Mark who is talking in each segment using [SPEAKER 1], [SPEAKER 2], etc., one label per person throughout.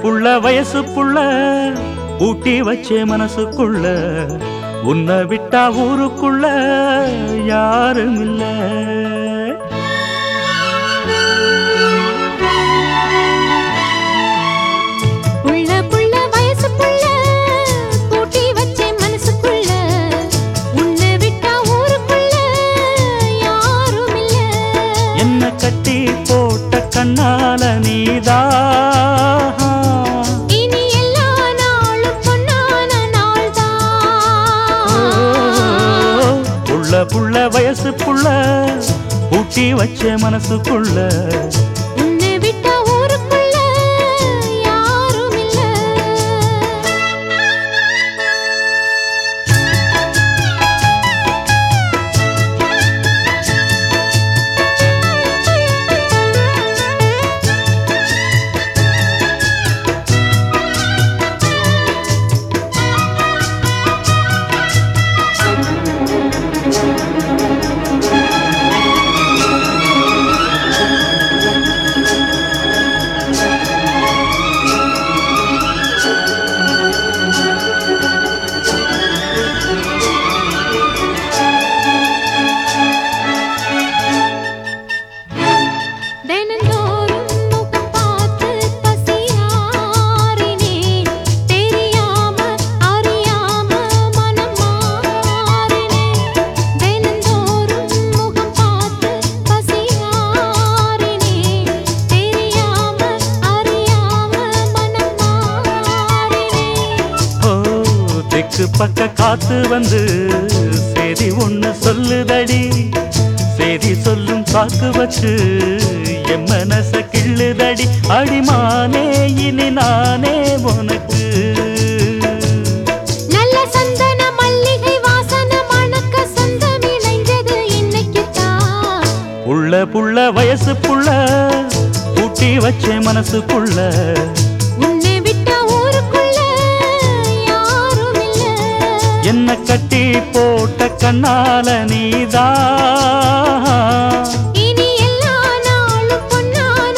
[SPEAKER 1] புள்ள வயசு புள்ள ஊட்டி வச்சே மனசுக்குள்ள உன்னை விட்டா ஊருக்குள்ள யாரும் இல்ல
[SPEAKER 2] புள்ள புள்ள வயசு புள்ள பூட்டி வச்சேன் மனசுக்குள்ள உன்னை விட்டா ஊருக்குள்ள யாரும் இல்ல
[SPEAKER 1] என்ன கட்டி போட்ட கண்ணால நீதா
[SPEAKER 2] இனி எல்லா நாளும் பொன்னான நாள்தான்
[SPEAKER 1] புள்ள புள்ள வயசு புள்ள ஊட்டி வச்ச மனசுக்குள்ள
[SPEAKER 2] உன்னை விட்டா ஊருக்குள்ள யாரும் இல்ல தினந்தோறும் முகம் பார்த்து பசியாறினேன் தெரியாம அறியாம மனம் மாறினேன் தினந்தோறும் முகம் பார்த்து பசியாறினேன் தெரியாம அறியாம மனம் மாறினேன்
[SPEAKER 1] ஓ தெக்கு பக்க காத்து வந்து செய்தி ஒண்ணு சொல்லுதடி செய்தி சொல்லும் சாக்கு வச்சு என் மனச கிள்ளுதடி அடிமானே இனி நானே உனக்கு
[SPEAKER 2] நல்ல சந்தன மல்லிகை வாசன மணக்க சொந்தம் இணைஞ்சது இன்னைக்குத்தான்
[SPEAKER 1] புள்ள புள்ள வயசு புள்ள ஊட்டி வச்ச மனசுக்குள்ள
[SPEAKER 2] உன்னை விட்ட ஊருக்குள்ள யாரும் இல்ல
[SPEAKER 1] என்ன கட்டி போட்ட கண்ணால நீதா
[SPEAKER 2] இனி எல்லா நாளும் பொன்னான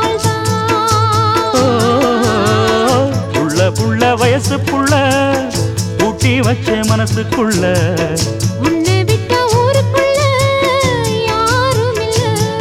[SPEAKER 1] ஓ,
[SPEAKER 2] நாள்தான்
[SPEAKER 1] புள்ள புள்ள வயசு புள்ள ஊட்டி வச்ச மனசுக்குள்ள
[SPEAKER 2] உன்னை விட்ட ஊருக்குள்ள யாரும் இல்ல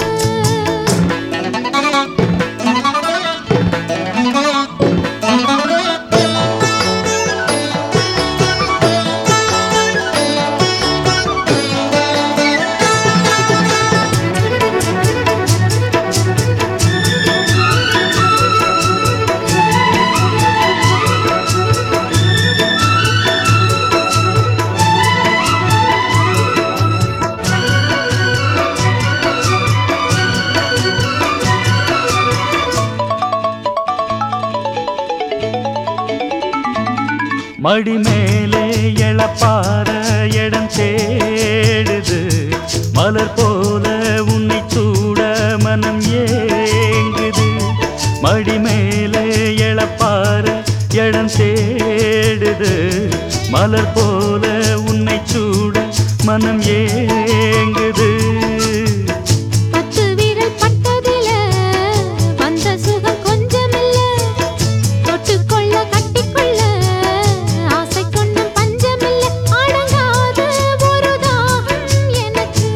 [SPEAKER 1] மடி மேலே எழப்பார இடம் தேடுது மலர் போல உன்னை சூட மனம் ஏங்குது மடி மேலே எழப்பார இடம் தேடுது மலர் போல உன்னை சூட மனம் ஏங்குது
[SPEAKER 2] பத்து விரல் பட்டதில வந்த சுகம் கொஞ்சமில்ல தொட்டுக்கொள்ள கட்டிக்கொள்ள ஆசை கொண்ணும் பஞ்சமில்ல அடங்காத ஒரு தாகம் எனக்கு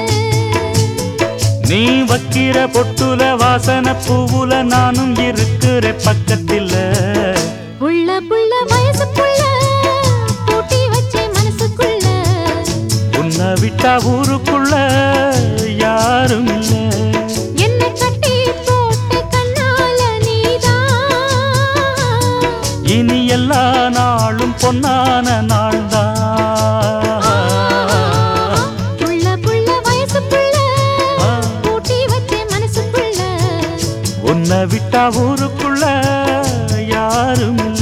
[SPEAKER 1] நீ வக்கிற பொட்டுல வாசன பூவுல நானும் இருக்கிற பக்கத்தில்
[SPEAKER 2] புள்ள புள்ள வயசு புள்ள பூட்டி வச்சே மனசுக்குள்ள
[SPEAKER 1] உன்னை விட்டா ஊருக்குள்ள யாரும் இல்ல
[SPEAKER 2] என்ன கட்டி போட்ட கண்ணால நீதான்
[SPEAKER 1] இனி எல்லா நாளும் பொன்னான நாள்தான்
[SPEAKER 2] புள்ள புள்ள வயசு புள்ள
[SPEAKER 1] ஆ.
[SPEAKER 2] பூட்டி வச்சே மனசுக்குள்ள
[SPEAKER 1] உன்னை விட்டா ஊருக்குள்ள யாரும் இல்ல